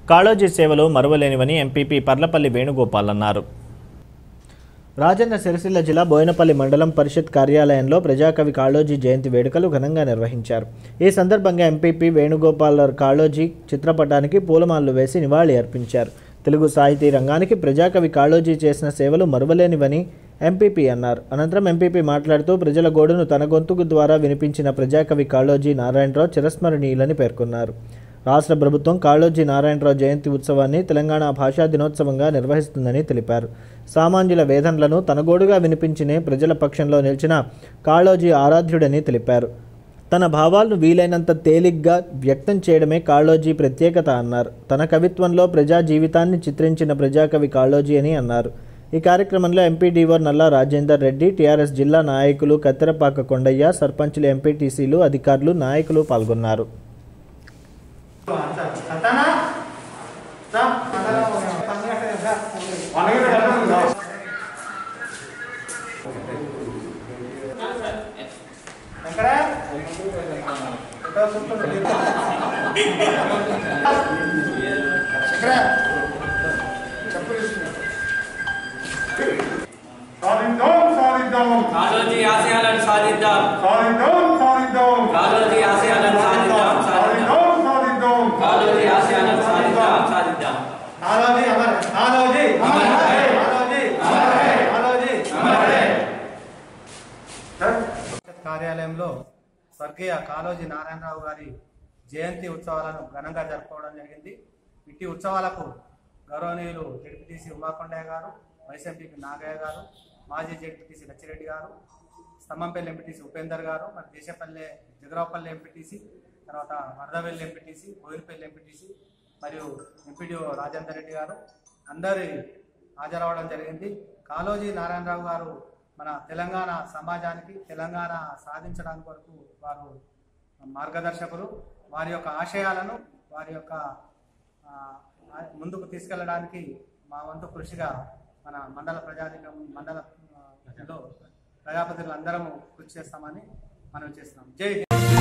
కాళోజీ సేవలు మరువలేనివని ఎంపీపీ పర్లపల్లి వేణుగోపాల్ అన్నారు రాజన్న సిరిసిల్ల జిల్లా బోయినపల్లి మండలం పరిషత్ కార్యాలయంలో ప్రజాకవి కాళోజీ జయంతి వేడుకలు ఘనంగా నిర్వహించారు ఈ సందర్భంగా ఎంపీపీ వేణుగోపాల్ కాళోజీ చిత్రపటానికి పూలమాలలు వేసి నివాళి అర్పించారు తెలుగు సాహితీ రంగానికి ప్రజాకవి కాళోజీ చేసిన సేవలు మరువలేనివని ఎంపీపీ అన్నారు అనంతరం ఎంపీపీ మాట్లాడుతూ ప్రజల గోడును తన గొంతుకు ద్వారా వినిపించిన ప్రజాకవి కాళోజీ నారాయణరావు చిరస్మరణీయులని పేర్కొన్నారు రాష్ట్ర ప్రభుత్వం కాళోజీ నారాయణరావు జయంతి ఉత్సవాన్ని తెలంగాణ భాషా దినోత్సవంగా నిర్వహిస్తుందని తెలిపారు సామాన్యుల వేదనలను తనగోడుగా వినిపించినే ప్రజల పక్షంలో నిలిచిన కాళోజీ ఆరాధ్యుడని తెలిపారు తన భావాలను వీలైనంత తేలిగ్గా వ్యక్తం చేయడమే కాళోజీ ప్రత్యేకత అన్నారు తన కవిత్వంలో ప్రజా జీవితాన్ని చిత్రించిన ప్రజాకవి కాళోజీ అని అన్నారు ఈ కార్యక్రమంలో ఎంపీడీఓ నల్లా రాజేందర్ రెడ్డి టీఆర్ఎస్ జిల్లా నాయకులు కత్తెరపాక కొండయ్య సర్పంచులు ఎంపీటీసీలు అధికారులు నాయకులు పాల్గొన్నారు సాధిద్దాం సాధిద్దాం కాళోజీ ఆశయాలను సాధిద్దాం సాధిద్దాం సాధిద్దాం కాళోజీ ఆశయాలను సాధిద్దాం సాధిద్దాం సాధిద్దాం సాధిద్దాం కాళోజీ ఆశయాలను సాధిద్దాం సాధిద్దాం ఆలోజీ అమర్ ఆలోజీ అమర్ హై. ఆలోజీ అమర్ హై. ఆలోజీ అమర్ హై. కార్యాలయంలో స్వర్గీయ కాళోజీ నారాయణరావు గారి జయంతి ఉత్సవాలను ఘనంగా జరుపుకోవడం జరిగింది ఇట్టి ఉత్సవాలకు గౌరవనీయులు జడ్పీటీసీ ఉమాకొండయ్య గారు వైస్ ఎంపీపీ నాగయ్య గారు మాజీ జడ్పీటీసీ లచ్చిరెడ్డి గారు స్తంభంపల్లి ఎంపీటీసీ ఉపేందర్ గారు మరి దేశపల్లె జగరావుపల్లి ఎంపీటీసీ తర్వాత వరదవెల్లి ఎంపీటీసీ బోయినపల్లి ఎంపీటీసీ మరియు ఎంపీడీఓ రాజేందర్ రెడ్డి గారు అందరి హాజరవడం జరిగింది కాళోజీ నారాయణరావు గారు మన తెలంగాణ సమాజానికి తెలంగాణ సాధించడానికి వరకు వారు మార్గదర్శకులు వారి యొక్క ఆశయాలను వారి యొక్క ఆ, ముందుకు తీసుకెళ్ళడానికి మా వంతు కృషిగా మన మండల ప్రజాధికం మండల ఆ, లో ప్రజాప్రతినిధులు అందరము కృషి చేస్తామని మనం చేస్తున్నాం జై హింద్.